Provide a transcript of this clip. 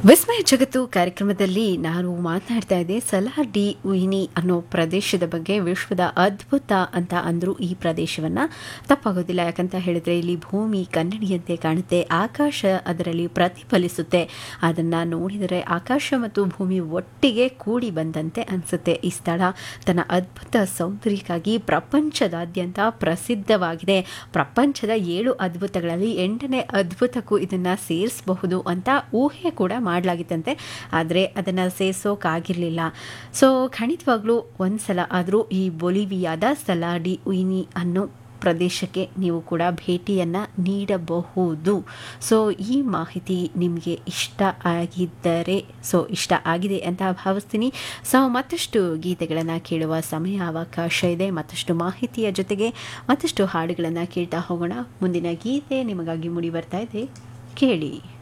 ವಿಸ್ಮಯ ಜಗತ್ತು ಕಾರ್ಯಕ್ರಮದಲ್ಲಿ ನಾನು ಮಾತನಾಡ್ತಾ ಇದ್ದೆ ಸಲಾರ್ ಡಿ ಉಯಿನಿ ಅನ್ನೋ ಪ್ರದೇಶದ ಬಗ್ಗೆ ವಿಶ್ವದ ಅದ್ಭುತ ಅಂತ ಅಂದರೂ ಈ ಪ್ರದೇಶವನ್ನು ತಪ್ಪಾಗೋದಿಲ್ಲ ಯಾಕಂತ ಹೇಳಿದ್ರೆ ಇಲ್ಲಿ ಭೂಮಿ ಕನ್ನಡಿಯಂತೆ ಕಾಣುತ್ತೆ ಆಕಾಶ ಅದರಲ್ಲಿ ಪ್ರತಿಫಲಿಸುತ್ತೆ ಅದನ್ನು ನೋಡಿದರೆ ಆಕಾಶ ಮತ್ತು ಭೂಮಿ ಒಟ್ಟಿಗೆ ಕೂಡಿ ಬಂದಂತೆ ಅನಿಸುತ್ತೆ ಈ ಸ್ಥಳ ತನ್ನ ಅದ್ಭುತ ಸೌಂದರ್ಯಕ್ಕಾಗಿ ಪ್ರಪಂಚದಾದ್ಯಂತ ಪ್ರಸಿದ್ಧವಾಗಿದೆ ಪ್ರಪಂಚದ ಏಳು ಅದ್ಭುತಗಳಲ್ಲಿ ಎಂಟನೇ ಅದ್ಭುತಕ್ಕೂ ಇದನ್ನು ಸೇರಿಸಬಹುದು ಅಂತ ಊಹೆ ಕೂಡ ಮಾಡಲಾಗಿತ್ತಂತೆ ಆದರೆ ಅದನ್ನು ಸೇರಿಸೋಕ್ಕಾಗಿರಲಿಲ್ಲ ಸೊ ಖಂಡಿತವಾಗ್ಲೂ ಒಂದು ಸಲ ಆದರೂ ಈ ಬೊಲಿವಿಯಾದ ಸಲಾಡಿ ಉಯಿನಿ ಅನ್ನೋ ಪ್ರದೇಶಕ್ಕೆ ನೀವು ಕೂಡ ಭೇಟಿಯನ್ನು ನೀಡಬಹುದು ಸೊ ಈ ಮಾಹಿತಿ ನಿಮಗೆ ಇಷ್ಟ ಆಗಿದ್ದರೆ ಸೊ ಇಷ್ಟ ಆಗಿದೆ ಅಂತ ಭಾವಿಸ್ತೀನಿ ಸೊ ಮತ್ತಷ್ಟು ಗೀತೆಗಳನ್ನು ಕೇಳುವ ಸಮಯ ಅವಕಾಶ ಇದೆ ಮತ್ತಷ್ಟು ಮಾಹಿತಿಯ ಜೊತೆಗೆ ಮತ್ತಷ್ಟು ಹಾಡುಗಳನ್ನು ಕೇಳ್ತಾ ಹೋಗೋಣ ಮುಂದಿನ ಗೀತೆ ನಿಮಗಾಗಿ ಮೂಡಿ ಬರ್ತಾ ಇದೆ ಕೇಳಿ